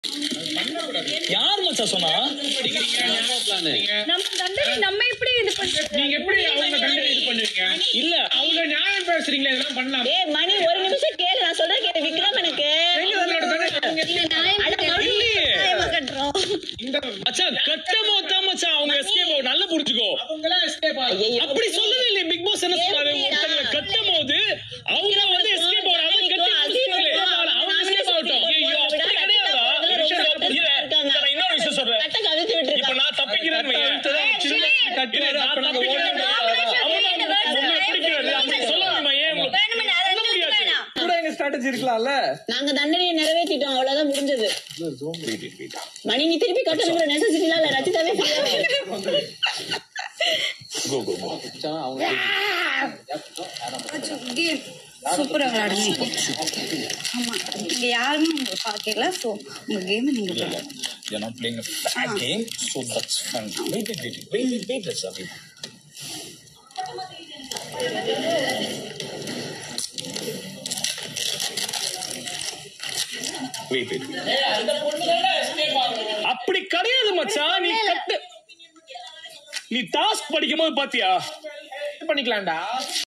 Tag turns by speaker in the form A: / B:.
A: யார் மச்சான் சொன்னா
B: நம்ம தண்டனை நம்ம எப்படி இது பண்றது
C: நீங்க எப்படி அவங்க தண்டனை இது பண்ணுவீங்க
A: இல்ல
C: அவங்க நியாயம் பேசுறீங்களா இதெல்லாம் பண்ணலாம்
D: ஏய் மணி ஒரு நிமிஷம் கேளு நான் சொல்றேன் கேளு விக்ரம் எனக்கு
C: உங்களோட தண்டனை நீங்க
B: இல்ல நியாயம்
D: அட மறுபடியும்
A: இல்லையே.
D: நியாயமா கட்டுறோம்
C: இந்த
A: மச்சான் கட்டமோ தான் மச்சான் அவங்க எஸ்கேப் ஆகும் நல்லா புரிஞ்சுக்கோ
C: அவங்களாம் escape ஆகும்.
A: அப்படி சொல்லவே இல்லை பிக் பாஸ் என்ன சொன்னாரு ஒருத்தங்களை கட்டும் போது அவங்க வந்து எஸ்கேப் ஆகும் கட்டி முடிச்சிட்டாங்களே. அவங்க எஸ்கேப் ஆகட்டும் ஐயோ அப்படி கிடையாதா இரு, நான் இன்னொரு விஷயம் சொல்றேன்
D: கட்ட கவிழ்த்து
A: இப்ப
D: விட்டுருக்காங்க
A: நான் தப்பிக்கிறேன்னு வையேன்.
C: கட்டுவாரு,
A: இல்ல, நான்
C: அப்ப நாங்க
A: தப்பிக்கிறேன்னு
C: ஓடணும்.
A: வையேன். உங்களை பிடிக்கிறது, அப்படி சொல்ல முடியுமா? ஏன் உங்களுக்கு சொல்ல முடியாது.
E: கூட எங்க ஸ்ட்ராட்டஜி இருக்கலாம்ல
D: நாங்க தண்டனையை நிறைவேற்றிட்டோம் அவ்வளவுதான் முடிஞ்சது மணி நீ திருப்பி கட்டணுங்கிற நெசசிட்டிலாம் இல்ல ரச்சிதாவே ஃப்ரீயா
B: சூப்பரா விளையாடுங்க ஆமா இங்க யாருமே உங்களை பாக்கல சோ உங்க கேம் நீங்க play
A: You're not playing a bad game, so that's fun. Wait, wait, wait, wait, wait, wait, let's have it. Wait, wait. அப்படி கிடையாது மச்சான் நீ கட்டு நீ டாஸ்க் படிக்கும் போது பாத்தியா
C: இது பண்ணிக்கலாம்டா